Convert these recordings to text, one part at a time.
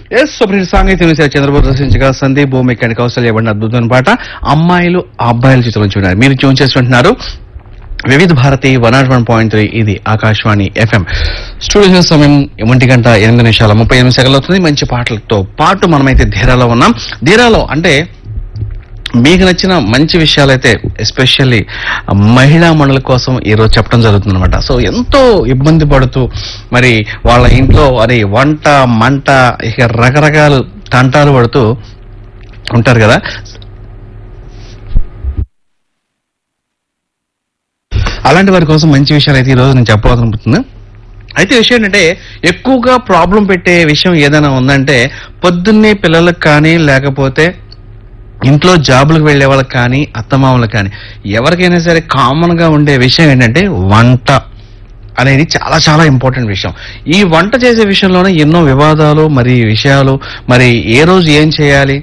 yes super సాంగీత్యం చేశారు చంద్రబాబు రచించగా సందీప్ భూమిక అండ్ కౌశల్య పడిన అద్భుతమైన పాట అమ్మాయిలు అబ్బాయిల చిత్రం చూడారు మీరు ట్యూన్ చేసుకుంటున్నారు Vividh Bharati one naught one point three ఇది ఆకాశవాణి ఎఫ్ఎం స్టూడియో సమయం ఒంటి గంట ఎనిమిది నిమిషాల ముప్పై ఎనిమిది సెకండ్లు అవుతుంది మంచి పాటలతో పాటు మనమైతే ధీరాలో ఉన్నాం ధీరాలో అంటే మీకు నచ్చిన మంచి విషయాలైతే ఎస్పెషల్లీ మహిళా మండలి కోసం ఈరోజు చెప్పడం జరుగుతుంది అనమాట సో ఎంతో ఇబ్బంది పడుతూ మరి వాళ్ళ ఇంట్లో అది వంట మంట ఇక రకరకాల తంటాలు పడుతూ ఉంటారు కదా అలాంటి వారి కోసం మంచి విషయాలు అయితే ఈరోజు నేను చెప్పాలనుకుంటున్నాను అయితే విషయం ఏంటంటే ఎక్కువగా ప్రాబ్లం పెట్టే విషయం ఏదైనా ఉందంటే పొద్దున్నే పిల్లలకు కానీ లేకపోతే ఇంట్లో జాబులకు వెళ్లే వాళ్ళకి కానీ అత్తమామలకు కానీ ఎవరికైనా సరే కామన్ గా ఉండే విషయం ఏంటంటే వంట అనేది చాలా చాలా ఇంపార్టెంట్ విషయం ఈ వంట చేసే విషయంలోనే ఎన్నో వివాదాలు మరి విషయాలు మరి ఏ రోజు ఏం చేయాలి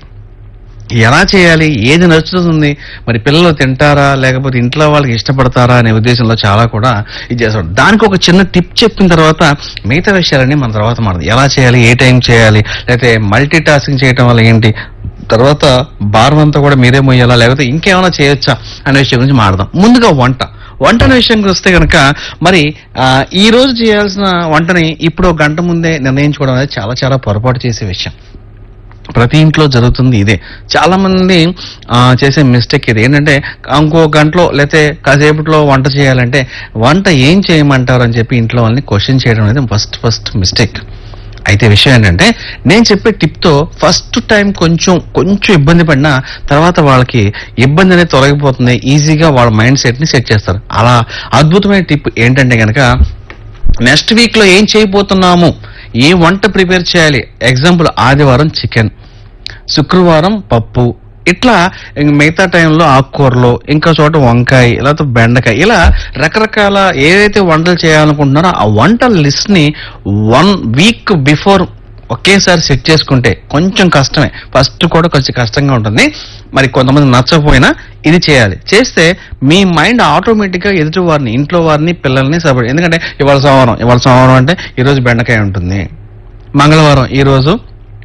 ఎలా చేయాలి ఏది నచ్చుతుంది మరి పిల్లలు తింటారా లేకపోతే ఇంట్లో వాళ్ళకి ఇష్టపడతారా అనే ఉద్దేశంలో చాలా కూడా ఇది చేస్తాడు దానికి ఒక చిన్న టిప్ చెప్పిన తర్వాత మిగతా విషయాలన్నీ మన తర్వాత మాట్లాడదు ఎలా చేయాలి ఏ టైం చేయాలి లేకపోతే మల్టీ టాస్కింగ్ చేయటం వల్ల ఏంటి తర్వాత భారం అంతా కూడా మీరే మొయ్యాలా లేకపోతే ఇంకేమైనా చేయొచ్చా అనే విషయం గురించి మాట్లాడదాం ముందుగా వంట వంట అనే విషయానికి వస్తే కనుక మరి ఆ, ఈ రోజు చేయాల్సిన వంటని ఇప్పుడు ఒక గంట ముందే నిర్ణయించుకోవడం అనేది చాలా చాలా పొరపాటు చేసే విషయం ప్రతి ఇంట్లో జరుగుతుంది ఇదే చాలా మంది ఆ, చేసే మిస్టేక్ ఇది ఏంటంటే ఇంకో గంటలో లేకపోతే కాసేపట్లో వంట చేయాలంటే వంట ఏం చేయమంటారు అని చెప్పి ఇంట్లో వాళ్ళని క్వశ్చన్ చేయడం అనేది ఫస్ట్ ఫస్ట్ మిస్టేక్ అయితే విషయం ఏంటంటే నేను చెప్పే టిప్ తో ఫస్ట్ టైం కొంచెం కొంచెం ఇబ్బంది పడినా తర్వాత వాళ్ళకి ఇబ్బంది అనేది తొలగిపోతుంది ఈజీగా వాళ్ళ మైండ్ సెట్ ని సెట్ చేస్తారు అలా అద్భుతమైన టిప్ ఏంటంటే గనక నెక్స్ట్ వీక్ లో ఏం చేయబోతున్నాము ఏ వంట ప్రిపేర్ చేయాలి ఎగ్జాంపుల్ ఆదివారం చికెన్ శుక్రవారం పప్పు ఇట్లా ఇంక మిగతా టైంలో ఆకుకూరలు ఇంకా చోట వంకాయ లేకపోతే బెండకాయ ఇలా రకరకాల ఏదైతే వంటలు చేయాలనుకుంటున్నారో ఆ వంటల లిస్ట్ ని వన్ వీక్ బిఫోర్ ఒకేసారి సెట్ చేసుకుంటే కొంచెం కష్టమే ఫస్ట్ కూడా కొంచెం కష్టంగా ఉంటుంది మరి కొంతమంది నచ్చకపోయినా ఇది చేయాలి చేస్తే మీ మైండ్ ఆటోమేటిక్ గా ఎదుటి వారిని ఇంట్లో వారిని పిల్లల్ని సపోర్ట్ ఎందుకంటే ఇవాళ సోమవారం ఇవాళ సోమవారం అంటే ఈ రోజు బెండకాయ ఉంటుంది మంగళవారం ఈ రోజు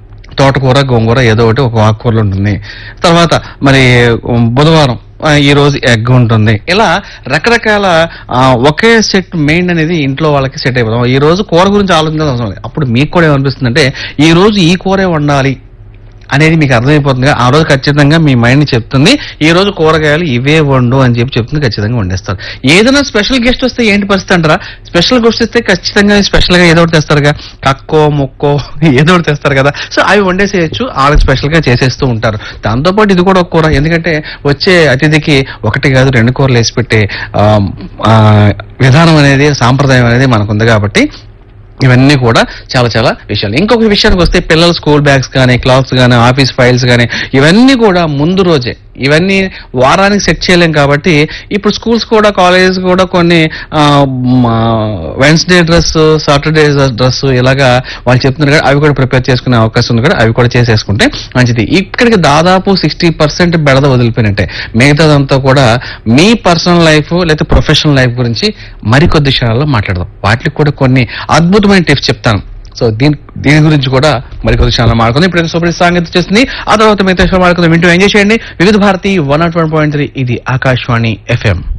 తోటకూర గోంగూర ఏదో ఒకటి ఒక ఆకుకూరలు ఉంటుంది తర్వాత మరి ఉమ్, బుధవారం ఆ, ఈ రోజు ఎగ్ ఉంటుంది ఇలా రకరకాల ఆ, ఒకే సెట్ మెయిన్ అనేది ఇంట్లో వాళ్ళకి సెట్ అయిపోతాం ఈ రోజు కూర గురించి ఆలోచించాల్సిన అవసరం లేదు అప్పుడు మీకు కూడా ఏమనిపిస్తుంది అంటే ఈ రోజు ఈ కూరే వండాలి అనేది మీకు అర్థమైపోతుంది ఆ రోజు ఖచ్చితంగా మీ మైండ్ చెప్తుంది ఈ రోజు కూరగాయలు ఇవే వండు అని చెప్పి చెప్తుంది ఖచ్చితంగా వండేస్తారు ఏదైనా స్పెషల్ గెస్ట్ వస్తే ఏంటి పరిస్థితి అంటారా స్పెషల్ గెస్ట్ వస్తే ఖచ్చితంగా స్పెషల్ గా ఏదో ఒకటి తెస్తారుగా కక్కో ముక్కో ఏదో ఒకటి తెస్తారు కదా సో అవి వండేసేయచ్చు వాళ్ళకి స్పెషల్ గా చేసేస్తూ ఉంటారు దాంతో పాటు ఇది కూడా ఒక కూర ఎందుకంటే వచ్చే అతిథికి ఒకటి కాదు రెండు కూరలు వేసి పెట్టే ఆ, ఆ, విధానం అనేది సాంప్రదాయం అనేది మనకుంది కాబట్టి ఇవన్నీ కూడా చాలా చాలా విషయాలు ఇంకొక విషయానికి వస్తే పిల్లల స్కూల్ బ్యాగ్స్ కానీ క్లాత్స్ కానీ ఆఫీస్ ఫైల్స్ కానీ ఇవన్నీ కూడా ముందు రోజే ఇవన్నీ వారానికి సెట్ చేయలేం కాబట్టి ఇప్పుడు స్కూల్స్ కూడా కాలేజెస్ కూడా కొన్ని వెన్స్డే డ్రెస్ సాటర్డే డ్రెస్ ఇలాగా వాళ్ళు చెప్తున్నారు కదా అవి కూడా ప్రిపేర్ చేసుకునే అవకాశం ఉంది కూడా అవి కూడా చేసేసుకుంటే మంచిది ఇక్కడికి దాదాపు సిక్స్టీ పర్సెంట్ బెడద వదిలిపోయినట్టే మిగతాదంతా కూడా మీ పర్సనల్ లైఫ్ లేదా ప్రొఫెషనల్ లైఫ్ గురించి మరికొద్ది క్షణాల్లో మాట్లాడదాం వాటికి కూడా కొన్ని అద్భుతమైన టిప్స్ చెప్తాను సో దీని దీని గురించి కూడా మరికొద్ది క్షణాలు మాట్లాడుకుందాం ఇప్పుడు సూపర్ సాంగతి చేస్తుంది ఆ తర్వాత మిగతా విషయాలు మాట్లాడుకుందాం వింటూ ఎంజాయ్ చేయండి Vividh Bharati one naught one point three ఇది ఆకాశవాణి ఎఫ్ఎం